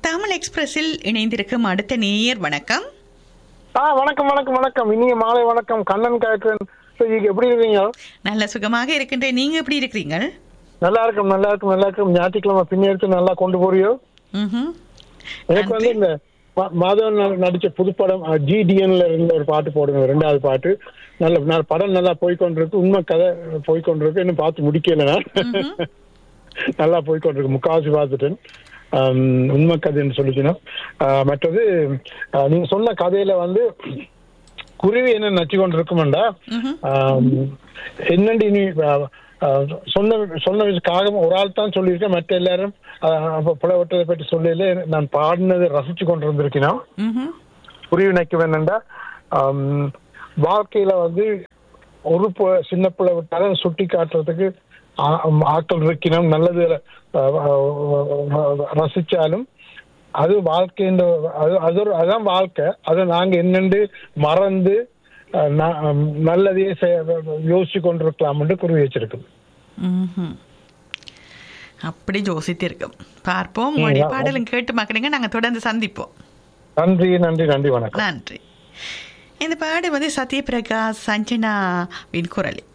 தமிழ் எக்ஸ்பிரஸில் இணைந்திருக்கும் அடுத்த நேயர் வணக்கம் ஆ வணக்கம் வணக்கம் வணக்கம் இனிய மாலை வணக்கம் கண்ணன் காய்ச்சன் எப்படி இருக்கீங்க நல்ல சுகமாக இருக்கின்ற நீங்க எப்படி இருக்கிறீங்க நல்லா இருக்கும் நல்லா இருக்கும் நல்லா இருக்கும் ஞாயிற்றுக்கிழமை பின்னேற்று நல்லா கொண்டு போறியோ ம்ஹும். எனக்கு வந்து இந்த மா- மாதவன் ந- நடிச்ச புதுப்படம் ஜிடிஎன்ல இருந்த ஒரு பாட்டு போடுங்க ரெண்டாவது பாட்டு நல்ல நல்ல படம் நல்லா போய்க்கொண்டிருக்கு உண்மை கதை போய்க்கொண்டிருக்கு இன்னும் பார்த்து முடிக்கல நான் நல்லா போய்க்கொண்டிருக்கு முக்காவாசி பார்த்துட்டேன் ஆம், உண்மை கதைன்னு சொல்லிக்கணும் ஆ, மற்றது ஆ, நீங்க சொன்ன கதையில வந்து குருவி என்ன நச்சு கொண்டு இருக்குமெண்டா என்னண்டு இனி ஆ, ஆ, சொன்ன சொன்ன காகம் ஒரு ஆள் தான் சொல்லியிருக்கேன் மற்ற எல்லாரும் ஆ, அப்ப புலவட்டதை பற்றி சொல்லல நான் பாடினதை ரசிச்சு கொண்டு இருந்திருக்கிறோம் ம்ஹும். புரிய நினைக்க வேணும்டா ஆம், வாழ்க்கையில வந்து ஒரு பு- சின்ன பிள்ளை விட்டாலும் சுட்டி காட்டுறதுக்கு ஆ- ஆட்கள் இருக்கணும் நல்லது ஆ, ஆ, ரசிச்சாலும் அது வாழ்க்கைன்ற அது அது ஒரு அதான் வாழ்க்கை அதை நாங்க என்னண்டு மறந்து ஆ, நா- நல்லதையே செய- யோசிச்சு கொண்டிருக்கலாம்னு குறி வச்சிருக்குது ம்ஹும். அப்படி யோசித்திருக்கும் பார்ப்போம் உங்களுடைய பாடலும் கேட்டு மக்களுங்க நாங்க தொடர்ந்து சந்திப்போம் நன்றி நன்றி நன்றி வணக்கம் நன்றி இந்த பாடு வந்து சத்யபிரகாஷ் சஞ்சனாவின் குரல்